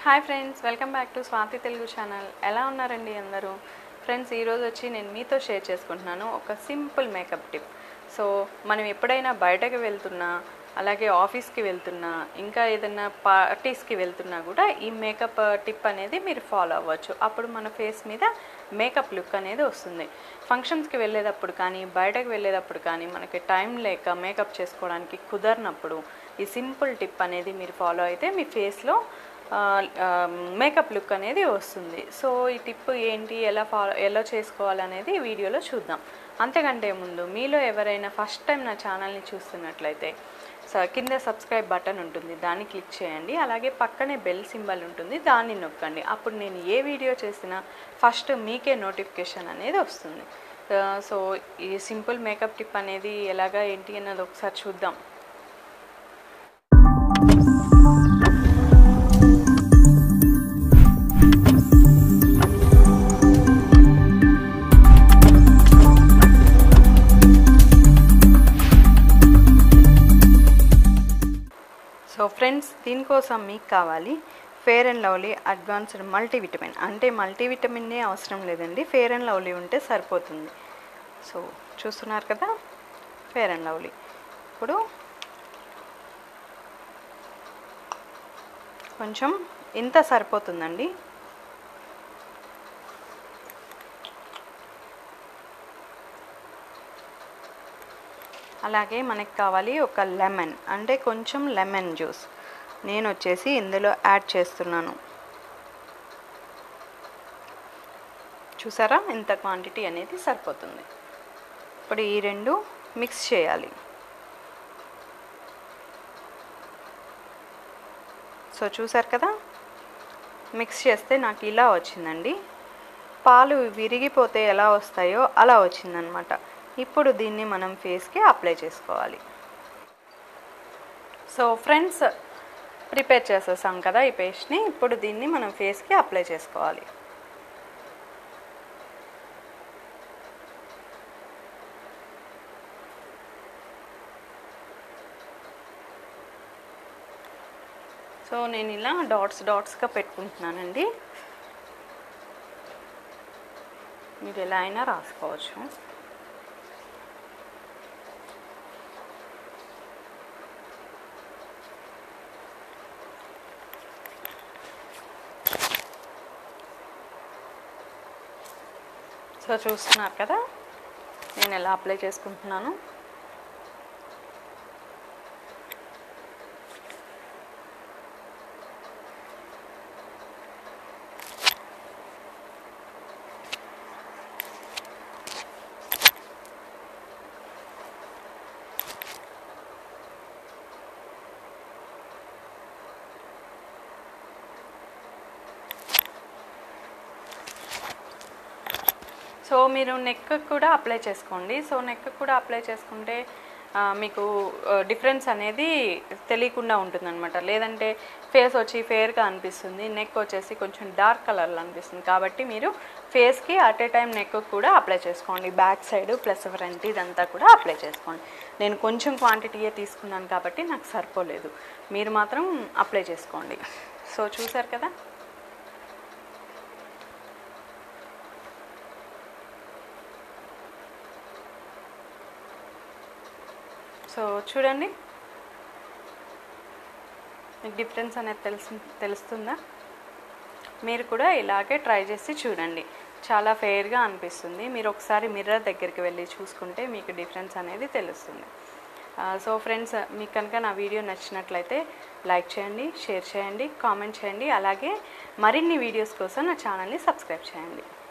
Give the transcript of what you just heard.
hi friends welcome back to Swathi Telugu channel ఎలా ఉన్నారండి అందరూ ఫ్రెండ్స్ ఈరోజు వచ్చి నేను మీతో షేర్ చేసుకుంటున్నాను ఒక సింపుల్ మేకప్ టిప్ సో మనం ఎప్పుడైనా బయటకు వెళ్తున్నా అలాగే ఆఫీస్కి వెళ్తున్నా ఇంకా ఏదైనా పార్టీస్కి వెళ్తున్నా కూడా ఈ మేకప్ టిప్ అనేది మీరు ఫాలో అవ్వచ్చు అప్పుడు మన ఫేస్ మీద మేకప్ లుక్ అనేది వస్తుంది ఫంక్షన్స్కి వెళ్ళేటప్పుడు కానీ బయటకు వెళ్ళేటప్పుడు కానీ మనకి టైం లేక మేకప్ చేసుకోవడానికి కుదరనప్పుడు ఈ సింపుల్ టిప్ అనేది మీరు ఫాలో అయితే మీ ఫేస్లో మేకప్ లుక్ అనేది వస్తుంది సో ఈ టిప్ ఏంటి ఎలా ఫాలో ఎలా చేసుకోవాలనేది ఈ వీడియోలో చూద్దాం అంతకంటే ముందు మీలో ఎవరైనా ఫస్ట్ టైం నా ఛానల్ని చూస్తున్నట్లయితే స- కింద సబ్స్క్రైబ్ బటన్ ఉంటుంది దాన్ని క్లిక్ చేయండి అలాగే పక్కనే బెల్ సింబల్ ఉంటుంది దాన్ని నొక్కండి అప్పుడు నేను ఏ వీడియో చేసినా ఫస్ట్ మీకే నోటిఫికేషన్ అనేది వస్తుంది ఆ, సో ఈ సింపుల్ మేకప్ టిప్ అనేది ఎలాగా ఏంటి అన్నది ఒకసారి చూద్దాం సో ఫ్రెండ్స్ దీనికోసం మీకు కావాలి fair and lovely advanced multivitamin అంటే మల్టీవిటమిన్నే అవసరం లేదండి ఫేర్ అండ్ లవ్లీ ఉంటే సరిపోతుంది సో చూస్తున్నారు కదా ఫేర్ అండ్ లవ్లీ ఇప్పుడు కొంచెం ఇంత సరిపోతుందండి అలాగే మనకి కావాలి ఒక లెమన్ అంటే కొంచెం లెమన్ జ్యూస్ నేను వచ్చేసి ఇందులో యాడ్ చేస్తున్నాను చూసారా ఇంత క్వాంటిటీ అనేది సరిపోతుంది ఇప్పుడు ఈ రెండు మిక్స్ చేయాలి సో చూసారు కదా మిక్స్ చేస్తే నాకు ఇలా వచ్చిందండి పాలు విరిగిపోతే ఎలా వస్తాయో అలా వచ్చిందనమాట ఇప్పుడు దీన్ని మనం ఫేస్కి అప్లై చేసుకోవాలి సో ఫ్రెండ్స్ ప్రిపేర్ చేసేసాం కదా ఈ పేస్ట్ని ఇప్పుడు దీన్ని మనం ఫేస్కి అప్లై చేసుకోవాలి సో నేను ఇలా డాట్స్ డాట్స్గా పెట్టుకుంటున్నానండి మీరు ఎలా అయినా రాసుకోవచ్చు సో చూస్తున్నారు కదా నేను ఎలా అప్లై చేసుకుంటున్నాను సో మీరు నెక్ కూడా అప్లై చేసుకోండి సో నెక్ కూడా అప్లై చేసుకుంటే ఆ, మీకు డిఫరెన్స్ అనేది తెలియకుండా ఉంటుందన్నమాట లేదంటే ఫేస్ వచ్చి ఫేర్గా అనిపిస్తుంది నెక్ వచ్చేసి కొంచెం డార్క్ కలర్లో అనిపిస్తుంది కాబట్టి మీరు ఫేస్కి అట్ ఏ టైం నెక్ కూడా అప్లై చేసుకోండి బ్యాక్ సైడ్ ప్లస్ ఫ్రంట్ ఇదంతా కూడా అప్లై చేసుకోండి నేను కొంచెం క్వాంటిటీయే తీసుకున్నాను కాబట్టి నాకు సరిపోలేదు మీరు మాత్రం అప్లై చేసుకోండి సో చూసారు కదా సో చూడండి మీకు డిఫరెన్స్ అనేది తెలుసు తెలుస్తుందా మీరు కూడా ఇలాగే ట్రై చేసి చూడండి చాలా ఫెయిర్గా అనిపిస్తుంది మీరు ఒకసారి మిర్రర్ దగ్గరికి వెళ్ళి చూసుకుంటే మీకు డిఫరెన్స్ అనేది తెలుస్తుంది ఆ, సో ఫ్రెండ్స్ మీకు కనుక నా వీడియో నచ్చినట్లయితే లైక్ చేయండి షేర్ చేయండి కామెంట్ చేయండి అలాగే మరిన్ని వీడియోస్ కోసం నా ఛానల్ని సబ్స్క్రైబ్ చేయండి